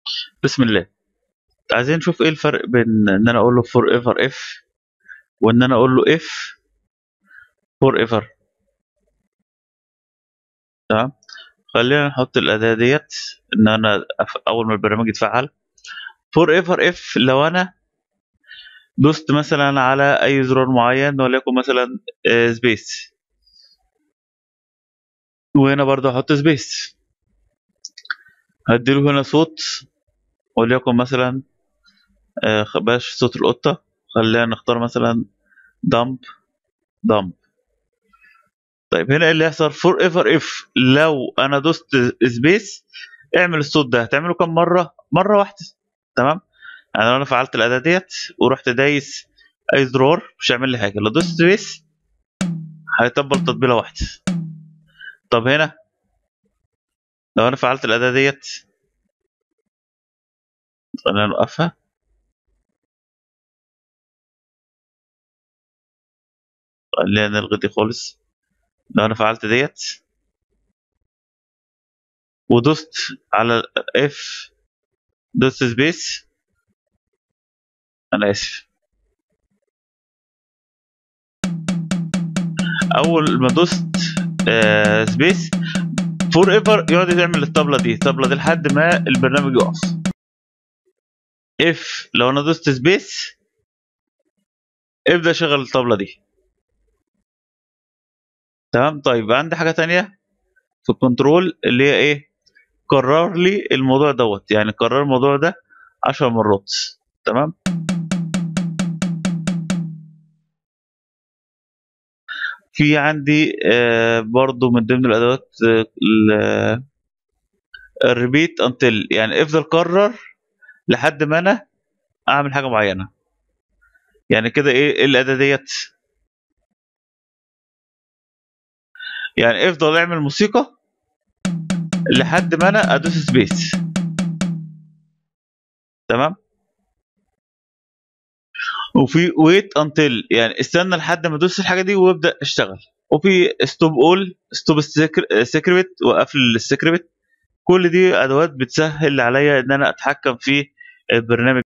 بسم الله عايزين نشوف ايه الفرق بين ان انا اقول له فور ايفر اف وان انا اقول له اف فور ايفر تمام خلينا نحط الاداه ديت ان انا أف- اول ما البرنامج يتفعل فور ايفر اف لو انا دوست مثلا على اي زرار معين وليكن مثلا سبيس وهنا برضه احط سبيس هديله هنا صوت وليكن مثلا آه، خ- بلاش صوت القطة خلينا نختار مثلا دمب دمب طيب هنا ايه اللي هيحصل فور ايفر اف لو انا دوست سبيس اعمل الصوت ده هتعمله كم مرة مرة واحدة تمام يعني لو انا فعلت الاداة ديت ورحت دايس اي زرار مش هيعمل لي حاجة لو دوست سبيس هيطبل تطبيلة واحدة طب هنا لو انا فعلت الاداة ديت خلينا نوقفها خلينا نلغي دي خالص لو انا فعلت ديت ودوست على اف دوست سبيس انا اسف اول ما دوست آه سبيس فور ايفر يقعد يعمل الطبله دي الطبله دي لحد ما البرنامج يقف اف لو انا دوست سبيس ابدا شغل الطبله دي تمام طيب عندي حاجه تانية في الكنترول اللي هي ايه كرر لي الموضوع دوت يعني كرر الموضوع ده عشر مرات تمام في عندي آه برضو من ضمن الادوات آه الريبيت انتل يعني افضل كرر لحد ما انا اعمل حاجه معينه يعني كده ايه إيه الاداه ديت يعني افضل اعمل موسيقى لحد ما انا ادوس سبيس تمام وفي ويت انتل يعني استنى لحد ما ادوس الحاجه دي وابدا اشتغل وفي ستوب اول ستوب سيكريت وقفل السيكريت كل دي ادوات بتسهل عليا ان انا اتحكم في البرنامج